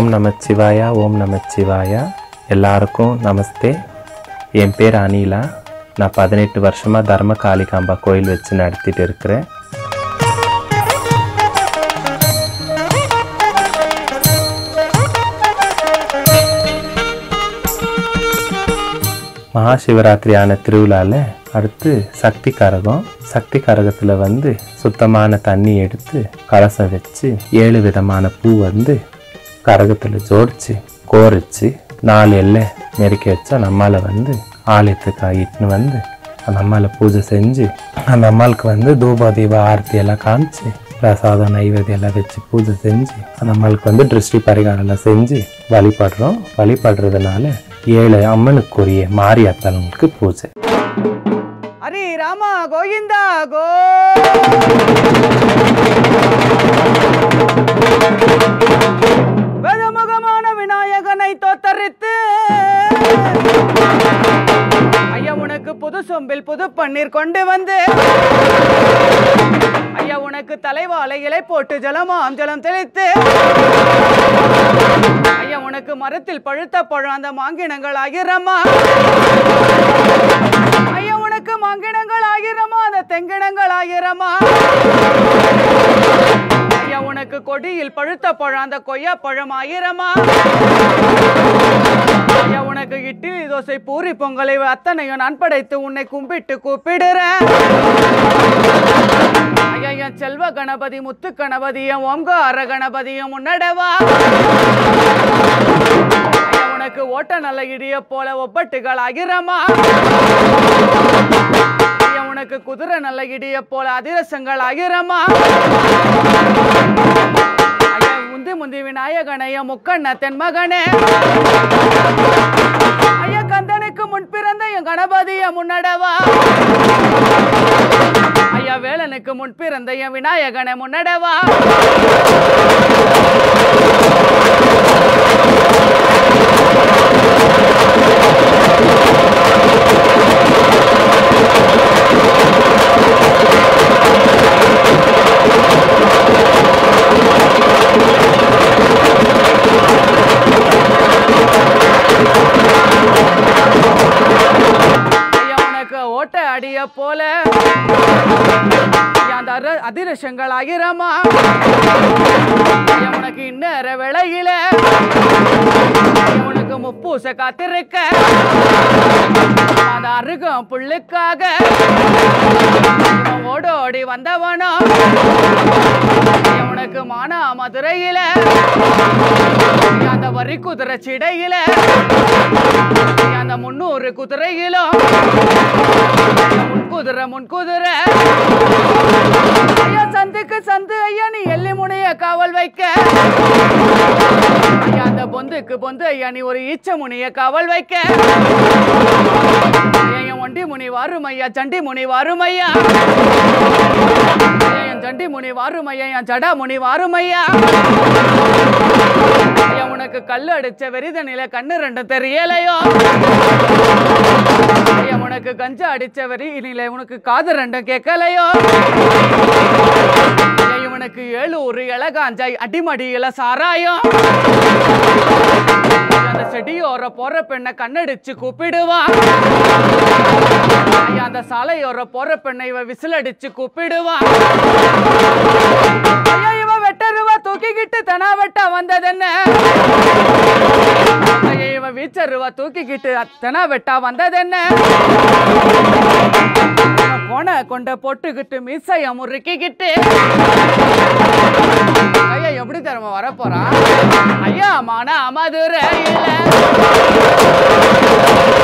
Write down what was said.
ஓம் நமச்சிவாயா ஓம் நமச்சிவாயா எல்லாருக்கும் நமஸ்தே என் பேர் அனிலா நான் பதினெட்டு வருஷமாக தர்ம காளிகாம்பா கோயில் வச்சு நடத்திட்டு இருக்கிறேன் மகா சிவராத்திரியான திருவிழாவில் அடுத்து சக்தி கரகம் சக்தி கரகத்தில் வந்து சுத்தமான தண்ணி எடுத்து கலசம் வச்சு ஏழு விதமான பூ வந்து கரகத்தில் ஜோடிச்சு கோரிச்சு நாலு எல்லை நெருக்கி வச்சா நம்மால் வந்து ஆலயத்துக்கு இட்டுன்னு வந்து அந்த அம்மாவை பூஜை செஞ்சு அந்த அம்மாளுக்கு வந்து தூப தீப ஆரத்தி எல்லாம் காமிச்சு பிரசாதம் நைவேத்தியம் எல்லாம் வச்சு பூஜை செஞ்சு அந்த அம்மாளுக்கு வந்து திருஷ்டி பரிகாரம் எல்லாம் செஞ்சு வழிபடுறோம் வழிபடுறதுனால ஏழு அம்மனுக்குரிய மாரியத்தனுக்கு பூஜை ஹரி ராமா கோவிந்தா கோ வேதமுகமான விநாயகனை தோத்தரித்து ஐயா உனக்கு புது சொம்பில் புது பன்னீர் கொண்டு வந்து ஐயா உனக்கு தலைவாழை இலை போட்டு ஜலமாம் ஜலம் தெளித்து ஐயா உனக்கு மரத்தில் பழுத்த பழம் அந்த மாங்கிணங்கள் ஆகிறமா ஐயா உனக்கு மங்கிணங்கள் ஆகிறமா அந்த தெங்கிணங்கள் ஆகிறமா ஐயா உனக்கு கொடியில் பழுத்த பழம் அந்த கொய்யா பழம் ஆயிரமா ஐயா உனக்கு இட்லி தோசை பூரி பொங்கலை அத்தனையும் நான் படைத்து உன்னை கும்பிட்டு கூப்பிடுறேன் ஐயா என் செல்வ கணபதி முத்து கணபதியும் ஓம்கார கணபதியும் முன்னடவா ஐயா உனக்கு ஓட்ட நல்ல இடிய போல ஒப்பட்டுகள் ஆகிறமா ஐயா உனக்கு குதிரை நல்ல இடிய போல அதிரசங்கள் ஆகிறமா ஐயா முந்தி முந்தி விநாயகனைய முக்கண்ண தென்மகனே ஐயா கந்தனுக்கு முன் பிறந்த என் கணபதிய முன்னடவா ஐயா வேலனுக்கு முன் பிறந்த என் விநாயகனை முன்னடவா ஐயா உனக்கு ஓட்ட அடிய போல ஐயா, அந்த அர- அதிரசங்கள் ஆகிறமா ஐயா உனக்கு இன்னற விலையில ஐயா, உனக்கு முப்பூச காத்திருக்க அந்த அருகம் புல்லுக்காக இவன் ஓடோடி வந்தவனோ ஐயா, உனக்கு மானா மதுரையில ஐயா, அந்த வரி குதிரை சிடையில ஐயா, அந்த முன்னூறு குதிரையிலும் முன் குதிரை முன் குதிரை ஐயா சந்துக்கு சந்து ஐயா நீ எல்லி முனைய காவல் வைக்க ஐயா அந்த பொந்துக்கு பொந்து ஐயா நீ ஒரு ஈச்ச முனிய காவல் வைக்க ஐயா என் ஒண்டி முனி வாரும் ஐயா சண்டி முனி வாரும் ஐயா ஐயா, என் சண்டி முனி வாரும் ஐயா என் ஜடா முனி வாரும் ஐயா ஐயா உனக்கு கல்லு அடிச்ச வெறிதனில கண்ணு ரெண்டும் தெரியலையோ ஐயா உனக்கு கஞ்சா அடிச்ச வெறியினில உனக்கு காது ரெண்டும் கேட்கலையோ ஐயா இவனுக்கு ஏழு ஒரு இலகாஞ்சாய் அடிமடியில சாராயம் ஐயா, அந்த செடியோர போற பெண்ணை கண்ணடிச்சு கூப்பிடுவான் ஐயா அந்த சாலையோர போற பெண்ணை இவ விசில் அடிச்சு கூப்பிடுவான் ஐயா இவ வெட்டருவா தூக்கிக்கிட்டு தனா வெட்ட வந்ததென்ன ஐயா இவ வீச்சருவா தூக்கிக்கிட்டு அத்தனை வெட்டா வந்ததென்ன இவன் கோண கொண்ட பொட்டுக்கிட்டு மீசைய முறுக்கிக்கிட்டு ஐயா எப்படி தரமா வர போறான் ஐயா மானா மதுரையில